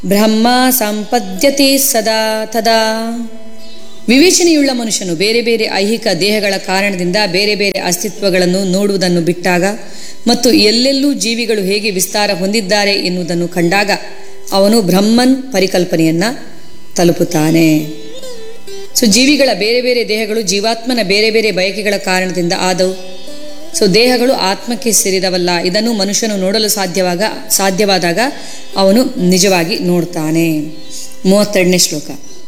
ಬ್ರಹ್ಮ ಸಂಪದ್ಯತೆ ಸದಾ ತದಾ ವಿವೇಚನೆಯುಳ್ಳ ಮನುಷ್ಯನು ಬೇರೆ ಬೇರೆ ಐಹಿಕ ದೇಹಗಳ ಕಾರಣದಿಂದ ಬೇರೆ ಬೇರೆ ಅಸ್ತಿತ್ವಗಳನ್ನು ನೋಡುವುದನ್ನು ಬಿಟ್ಟಾಗ ಮತ್ತು ಎಲ್ಲೆಲ್ಲೂ ಜೀವಿಗಳು ಹೇಗೆ ವಿಸ್ತಾರ ಹೊಂದಿದ್ದಾರೆ ಎನ್ನುವುದನ್ನು ಕಂಡಾಗ ಅವನು ಬ್ರಹ್ಮನ್ ಪರಿಕಲ್ಪನೆಯನ್ನ ತಲುಪುತ್ತಾನೆ ಸೊ ಜೀವಿಗಳ ಬೇರೆ ಬೇರೆ ದೇಹಗಳು ಜೀವಾತ್ಮನ ಬೇರೆ ಬೇರೆ ಬಯಕೆಗಳ ಕಾರಣದಿಂದ ಆದವು ಸೊ ದೇಹಗಳು ಆತ್ಮಕ್ಕೆ ಸೇರಿದವಲ್ಲ ಇದನ್ನು ಮನುಷ್ಯನು ನೋಡಲು ಸಾಧ್ಯವಾಗ ಸಾಧ್ಯವಾದಾಗ ಅವನು ನಿಜವಾಗಿ ನೋಡ್ತಾನೆ ಮೂವತ್ತೆರಡನೇ ಶ್ಲೋಕ